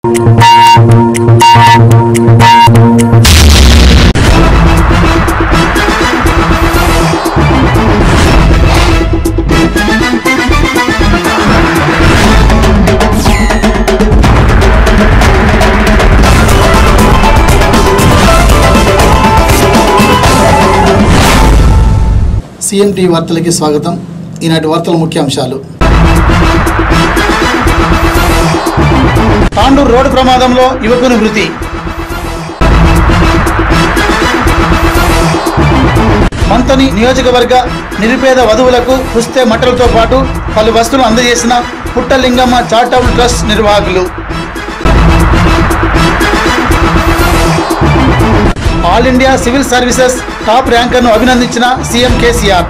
CMT వార్తలకి స్వాగతం ఈనాటి వార్తల ముఖ్యాంశాలు తాండూరు రోడ్డు ప్రమాదంలో యువకుని మృతి మంతని నియోజకవర్గ నిరుపేద వధువులకు పుస్తే మట్టలతో పాటు పలు వస్తువులు అందజేసిన పుట్టలింగమ్మ చారిటబుల్ ట్రస్ట్ నిర్వాహకులు all India civil services top ర్యాంకర్ను అభినందించిన సీఎం కేసీఆర్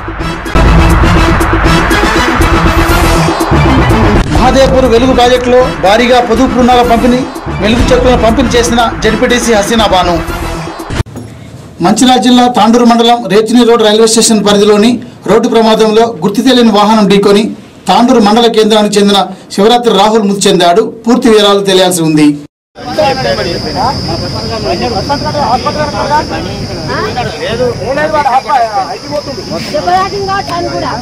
మహాదేవ్పూర్ వెలుగు ప్రాజెక్టులో భారీగా పొదుపు రుణాల పంపిణీ వెలుగు చెక్కులను పంపిణీ చేసిన జడ్పీటీసీ హసీనా బాను మంచిర్యాల జిల్లా తాండూరు మండలం రేచిని రోడ్ రైల్వే స్టేషన్ పరిధిలోని రోడ్డు ప్రమాదంలో గుర్తు తెలియని వాహనం ఢీకొని తాండూరు మండల కేంద్రానికి చెందిన శివరాత్రి రాహుల్ మృతి చెందాడు పూర్తి వివరాలు తెలియాల్సి ఉంది దెబ్బలాటింగ్ కావచ్చు కూడా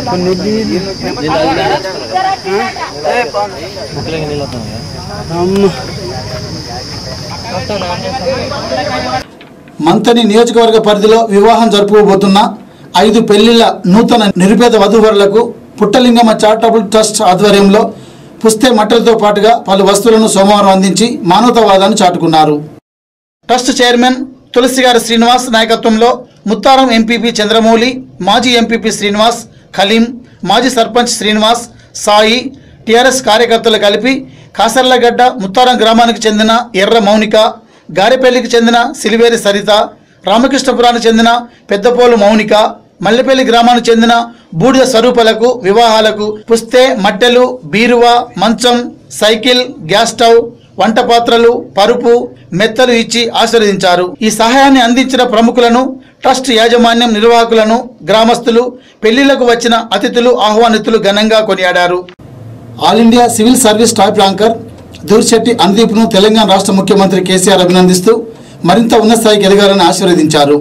మంతని నియోజకవర్గ పరిధిలో వివాహం జరుపుకోబోతున్న ఐదు పెళ్లిళ్ల నూతన నిరుపేద వధూవరులకు పుట్టలింగమ్మ చారిటబుల్ ట్రస్ట్ ఆధ్వర్యంలో పుస్తే మట్టలతో పాటుగా పలు వస్తువులను సోమవారం అందించి మానవతావాదాన్ని చాటుకున్నారు ట్రస్ట్ చైర్మన్ తులసిగారి శ్రీనివాస్ నాయకత్వంలో ముత్తారం ఎంపీపీ చంద్రమౌళి మాజీ ఎంపీపీ శ్రీనివాస్ ఖలీం మాజీ సర్పంచ్ శ్రీనివాస్ సాయి టీఆర్ఎస్ కార్యకర్తలు కలిపి కాసర్లగడ్డ ముత్తారం గ్రామానికి చెందిన ఎర్ర మౌనిక గారెపల్లికి చెందిన సిలివేరి సరిత రామకృష్ణపురానికి చెందిన పెద్దపోలు మౌనిక మల్లెపల్లి గ్రామానికి చెందిన బూడిద స్వరూపాలకు వివాహాలకు పుస్తే మట్టెలు బీరువా మంచం సైకిల్ గ్యాస్ స్టవ్ వంట పాత్రలు పరుపు మెత్తలు ఇచ్చి ఆశీర్వదించారు ఈ సహాయాన్ని అందించిన ప్రముఖులను ట్రస్ట్ యాజమాన్యం నిర్వాహకులను గ్రామస్తులు పెళ్లిళ్లకు వచ్చిన అతిథులు ఆహ్వానితులు ఘనంగా కొనియాడారు all India civil service top ranker Durishetty అనుదీప్ను తెలంగాణ రాష్ట్ర ముఖ్యమంత్రి కేసీఆర్ అభినందిస్తూ మరింత ఉన్నత స్థాయికి ఎదగాలని ఆశీర్వదించారు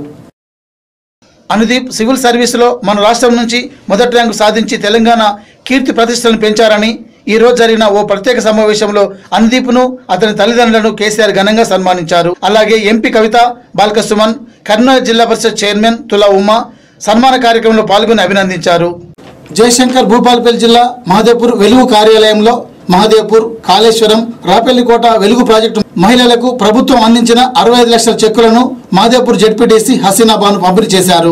అనుదీప్ సివిల్ సర్వీసులో మన రాష్ట్రం నుంచి మొదటి ర్యాంకు సాధించి తెలంగాణ కీర్తి ప్రతిష్టలను పెంచారని ఈ రోజు జరిగిన ఓ ప్రత్యేక సమావేశంలో అనుదీప్ను అతని తల్లిదండ్రులను కేసీఆర్ ఘనంగా సన్మానించారు అలాగే ఎంపీ కవిత బాల్కసుమన్ కర్నూలు జిల్లా పరిషత్ చైర్మన్ తులా ఉమా సన్మాన కార్యక్రమంలో పాల్గొని అభినందించారు జయశంకర్ భూపాలపల్లి జిల్లా మహదేవ్పూర్ వెలుగు కార్యాలయంలో మహదేవ్పూర్ కాళేశ్వరం రాపెల్లికోట వెలుగు ప్రాజెక్టు మహిళలకు ప్రభుత్వం అందించిన అరవై ఐదు లక్షల చెక్కులను మహదేవ్పూర్ జడ్పీటీసీ హసీనా బాను పంపిణీ చేశారు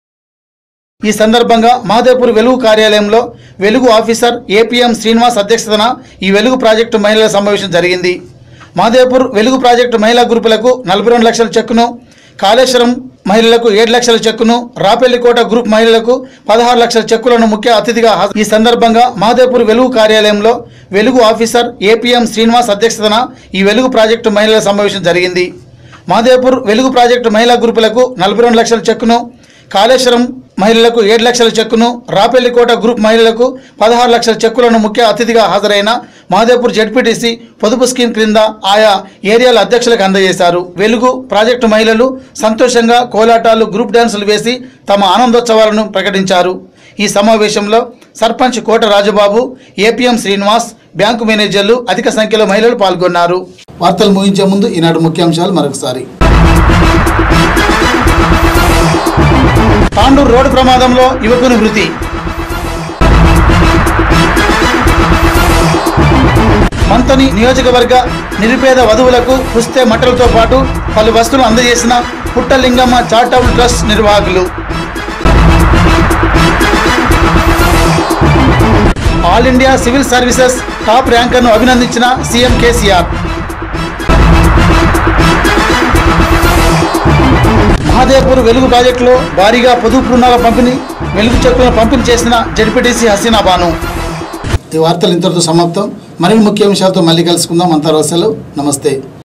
ఈ సందర్భంగా మాదేపూర్ వెలుగు కార్యాలయంలో వెలుగు ఆఫీసర్ ఏపీఎం శ్రీనివాస్ అధ్యక్షతన ఈ వెలుగు ప్రాజెక్టు మహిళల సమావేశం జరిగింది మాదేపూర్ వెలుగు ప్రాజెక్టు మహిళా గ్రూపులకు నలభై రెండు లక్షల చెక్కును కాళేశ్వరం మహిళలకు ఏడు లక్షల చెక్కును రాపెల్లికోట గ్రూప్ మహిళలకు పదహారు లక్షల చెక్కులను ముఖ్య అతిథిగా హాజ- ఈ సందర్భంగా మాదేపూర్ వెలుగు కార్యాలయంలో వెలుగు ఆఫీసర్ ఏపీఎం శ్రీనివాస్ అధ్యక్షతన ఈ వెలుగు ప్రాజెక్టు మహిళల సమావేశం జరిగింది మాదేపూర్ వెలుగు ప్రాజెక్టు మహిళా గ్రూపులకు నలభై రెండు లక్షల చెక్కును కాళేశ్వరం మహిళలకు ఏడు లక్షల చెక్కును రాపెల్లికోట గ్రూప్ మహిళలకు పదహారు లక్షల చెక్కులను ముఖ్య అతిథిగా హాజరైన మహదేపూర్ జడ్పీటీసీ పొదుపు స్కీమ్ క్రింద ఆయా ఏరియాల అధ్యక్షులకు అందజేశారు వెలుగు ప్రాజెక్టు మహిళలు సంతోషంగా కోలాటాలు గ్రూప్ డాన్సులు వేసి తమ ఆనందోత్సవాలను ప్రకటించారు ఈ సమావేశంలో సర్పంచ్ కోట రాజబాబు ఏపీఎం శ్రీనివాస్ బ్యాంకు మేనేజర్లు అధిక సంఖ్యలో మహిళలు పాల్గొన్నారు వార్తలు ముగించే ముందు ఈనాడు ముఖ్యాంశాలు మరొకసారి తాండూరు రోడ్డు ప్రమాదంలో యువకుని మృతి మంతని నియోజకవర్గ నిరుపేద వధువులకు పుస్తే మట్టలతో పాటు పలు వస్తువులు అందజేసిన పుట్టలింగమ్మ చారిటబుల్ ట్రస్ట్ నిర్వాహకులు all India civil services top ర్యాంకర్ను అభినందించిన సీఎం కేసీఆర్ మహాదేవ్పూర్ వెలుగు ప్రాజెక్టులో భారీగా పొదుపు రుణాల పంపిణీ వెలుగు చెక్కులను పంపిణీ చేసిన జడ్పీటీసీ హసీనా బాను ఈ వార్తలు ఇంతటితో సమాప్తం మరిన్ని ముఖ్యాంశాలతో మళ్ళీ కలుసుకుందాం అంతవరకు సెలవు నమస్తే